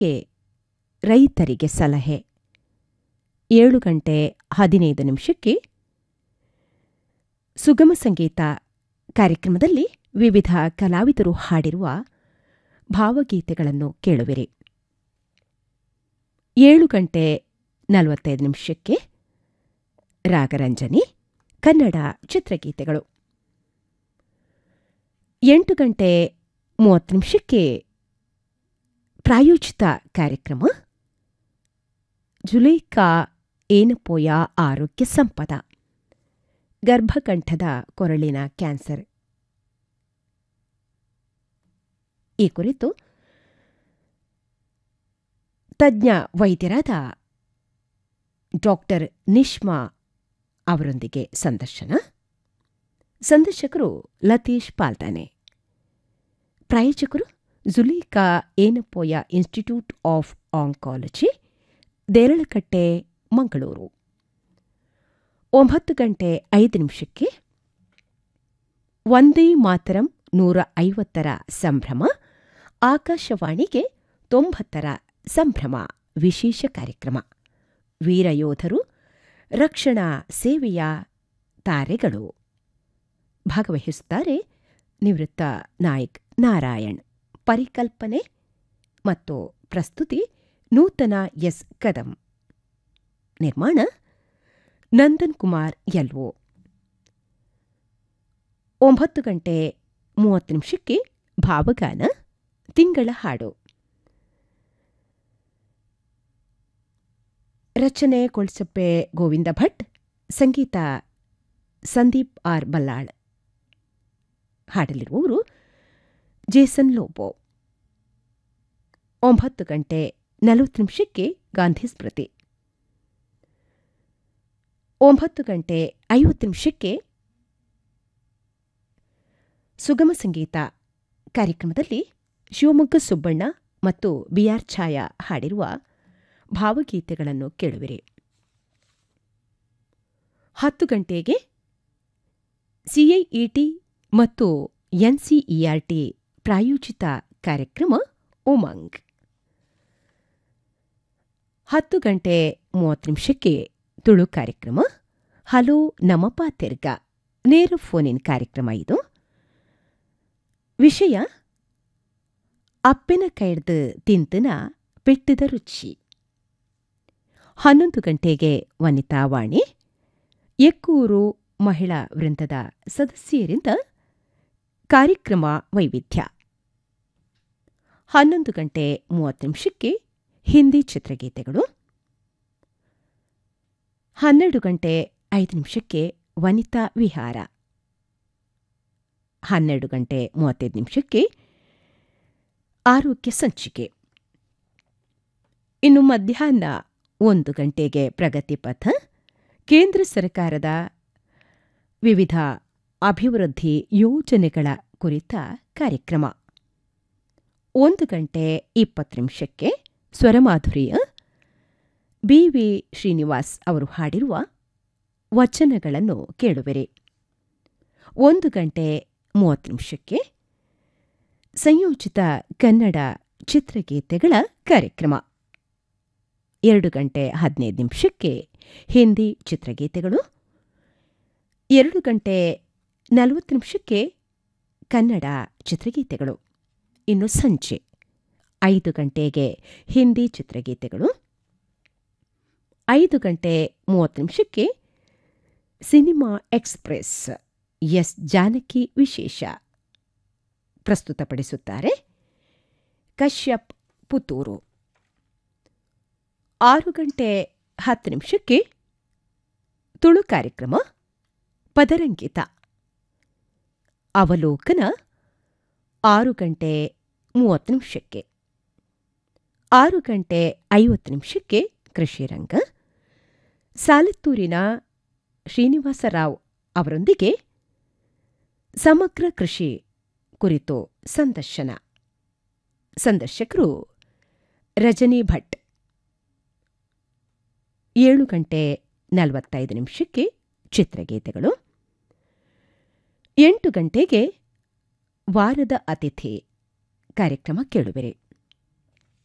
ರೈತರಿಗೆ ಸಲಹೆ ಏಳು ಗಂಟೆ ಹದಿನೈದು ನಿಮಿಷಕ್ಕೆ ಸುಗಮ ಸಂಗೀತ ಕಾರ್ಯಕ್ರಮದಲ್ಲಿ ವಿವಿಧ ಕಲಾವಿದರು ಹಾಡಿರುವ ಭಾವಗೀತೆಗಳನ್ನು ಕೇಳುವಿರಿ ಏಳು ಗಂಟೆ ನಲವತ್ತೈದು ನಿಮಿಷಕ್ಕೆ ರಾಗರಂಜನಿ ಕನ್ನಡ ಚಿತ್ರಗೀತೆಗಳು ಎಂಟು ಗಂಟೆ ಮೂವತ್ತು ನಿಮಿಷಕ್ಕೆ ಪ್ರಾಯೋಜಿತ ಕಾರ್ಯಕ್ರಮ ಜುಲೈಕಾ ಏನಪೋಯ ಆರೋಗ್ಯ ಸಂಪದ ಗರ್ಭಕಂಠದ ಕೊರಳಿನ ಕ್ಯಾನ್ಸರ್ ಈ ಕುರಿತು ತಜ್ಞ ವೈದ್ಯರಾದ ಡಾಕ್ಟರ್ ನಿಶ್ಮಾ ಅವರೊಂದಿಗೆ ಸಂದರ್ಶನ ಸಂದರ್ಶಕರು ಲತೀಶ್ ಪಾಲ್ದಾನೆ ಪ್ರಾಯೋಜಕರು Zulekha Yenepoya institute of oncology Deralakatte Mangaluru ಒಂಬತ್ತು ಗಂಟೆ ಐದು ನಿಮಿಷಕ್ಕೆ ಒಂದೇ ಮಾತರಂ ನೂರ ಐವತ್ತರ ಸಂಭ್ರಮ ಆಕಾಶವಾಣಿಗೆ ತೊಂಬತ್ತರ ಸಂಭ್ರಮ ವಿಶೇಷ ಕಾರ್ಯಕ್ರಮ ವೀರಯೋಧರು ರಕ್ಷಣಾ ಸೇವೆಯ ತಾರೆಗಳು ಭಾಗವಹಿಸುತ್ತಾರೆ ನಿವೃತ್ತ ನಾಯಕ್ ನಾರಾಯಣ್ ಪರಿಕಲ್ಪನೆ ಮತ್ತು ಪ್ರಸ್ತುತಿ ನೂತನ ಎಸ್ ಕದಂ ನಿರ್ಮಾಣ ನಂದನ್ ಕುಮಾರ್ ಎಲ್ಒ ಒಂಬತ್ತು ಗಂಟೆ ಮೂವತ್ತು ನಿಮಿಷಕ್ಕೆ ಭಾವಗಾನ ತಿಂಗಳ ಹಾಡು ರಚನೆ ಕೊಳ್ಸಪ್ಪೆ ಗೋವಿಂದ ಭಟ್ ಸಂಗೀತ ಸಂದೀಪ್ ಆರ್ ಬಲ್ಲಾಳ್ ಹಾಡಲಿರುವವರು ಜೇಸನ್ ಲೋಬೋ ಒಂಬತ್ತು ಗಂಟೆ ನಲವತ್ತು ನಿಮಿಷಕ್ಕೆ ಗಾಂಧಿ ಸ್ಮೃತಿ ಒಂಬತ್ತು ಗಂಟೆ ಐವತ್ತು ನಿಮಿಷಕ್ಕೆ ಸುಗಮ ಸಂಗೀತ ಕಾರ್ಯಕ್ರಮದಲ್ಲಿ ಶಿವಮೊಗ್ಗ ಸುಬ್ಬಣ್ಣ ಮತ್ತು ಬಿಆರ್ ಛಾಯಾ ಹಾಡಿರುವ ಭಾವಗೀತೆಗಳನ್ನು ಕೇಳುವಿರಿ ಹತ್ತು ಗಂಟೆಗೆ ಸಿಐಇಟಿ ಮತ್ತು ಎನ್ಸಿಇಆರ್ಟಿ ಪ್ರಾಯೋಜಿತ ಕಾರ್ಯಕ್ರಮ ಉಮಂಗ್ ಹತ್ತು ಗಂಟೆ ಮೂವತ್ತು ನಿಮಿಷಕ್ಕೆ ತುಳು ಕಾರ್ಯಕ್ರಮ ಹಲೋ ನಮಪ ತೆರ್ಗ ನೇರ ಫೋನಿನ್ ಕಾರ್ಯಕ್ರಮ ಇದು ವಿಷಯ ಅಪ್ಪೆನ ಕೈಡ್ದು ತಿಂತನ ಪೆಟ್ಟಿದ ರುಚಿ ಹನ್ನೊಂದು ಗಂಟೆಗೆ ವನಿತಾವಾಣಿ ಎಕ್ಕೂರು ಮಹಿಳಾ ವೃಂದದ ಸದಸ್ಯರಿಂದ ಕಾರ್ಯಕ್ರಮ ವೈವಿಧ್ಯ ಹನ್ನೊಂದು ಗಂಟೆ ಮೂವತ್ತು ನಿಮಿಷಕ್ಕೆ ಹಿಂದಿ ಚಿತ್ರಗೀತೆಗಳು ಹನ್ನೆರಡು ಗಂಟೆ ಐದು ನಿಮಿಷಕ್ಕೆ ವನಿತಾ ವಿಹಾರ ಹನ್ನೆರಡು ಗಂಟೆ ಮೂವತ್ತೈದು ನಿಮಿಷಕ್ಕೆ ಆರೋಗ್ಯ ಸಂಚಿಕೆ ಇನ್ನು ಮಧ್ಯಾಹ್ನ ಒಂದು ಗಂಟೆಗೆ ಪ್ರಗತಿ ಪಥ ಕೇಂದ್ರ ಸರ್ಕಾರದ ವಿವಿಧ ಅಭಿವೃದ್ಧಿ ಯೋಜನೆಗಳ ಕುರಿತ ಕಾರ್ಯಕ್ರಮ ಒಂದು ಗಂಟೆ ಇಪ್ಪತ್ತು ನಿಮಿಷಕ್ಕೆ ಸ್ವರಮಾಧುರ್ಯ ಬಿವಿ ಶ್ರೀನಿವಾಸ್ ಅವರು ಹಾಡಿರುವ ವಚನಗಳನ್ನು ಕೇಳುವಿರಿ ಒಂದು ಗಂಟೆ ಮೂವತ್ತು ನಿಮಿಷಕ್ಕೆ ಸಂಯೋಜಿತ ಕನ್ನಡ ಚಿತ್ರಗೀತೆಗಳ ಕಾರ್ಯಕ್ರಮ ಎರಡು ಗಂಟೆ ಹದಿನೈದು ನಿಮಿಷಕ್ಕೆ ಹಿಂದಿ ಚಿತ್ರಗೀತೆಗಳು ಎರಡು ಗಂಟೆ ನಲವತ್ತು ನಿಮಿಷಕ್ಕೆ ಕನ್ನಡ ಚಿತ್ರಗೀತೆಗಳು ಇನ್ನು ಸಂಜೆ ಐದು ಗಂಟೆಗೆ ಹಿಂದಿ ಚಿತ್ರಗೀತೆಗಳು ಐದು ಗಂಟೆ ಮೂವತ್ತು ನಿಮಿಷಕ್ಕೆ ಸಿನಿಮಾ ಎಕ್ಸ್ಪ್ರೆಸ್ ಎಸ್ ಜಾನಕಿ ವಿಶೇಷ ಪ್ರಸ್ತುತಪಡಿಸುತ್ತಾರೆ ಕಶ್ಯಪ್ ಪುತ್ತೂರು ಆರು ಗಂಟೆ ಹತ್ತು ನಿಮಿಷಕ್ಕೆ ತುಳು ಕಾರ್ಯಕ್ರಮ ಪದರಂಗಿತ ಅವಲೋಕನ ಆರು ಗಂಟೆ ಮೂವತ್ತು ನಿಮಿಷಕ್ಕೆ ಆರು ಗಂಟೆ ಐವತ್ತು ನಿಮಿಷಕ್ಕೆ ಕೃಷಿರಂಗ ಸಾಲತ್ತೂರಿನ ಶ್ರೀನಿವಾಸರಾವ್ ಅವರೊಂದಿಗೆ ಸಮಗ್ರ ಕೃಷಿ ಕುರಿತು ಸಂದರ್ಶನ ಸಂದರ್ಶಕರು ರಜನಿ ಭಟ್ ಏಳು ಗಂಟೆ ನಲವತ್ತೈದು ನಿಮಿಷಕ್ಕೆ ಚಿತ್ರಗೀತೆಗಳು ಎಂಟು ಗಂಟೆಗೆ ವಾರದ ಅತಿಥಿ ಕಾರ್ಯಕ್ರಮ ಕೇಳುವಿರಿ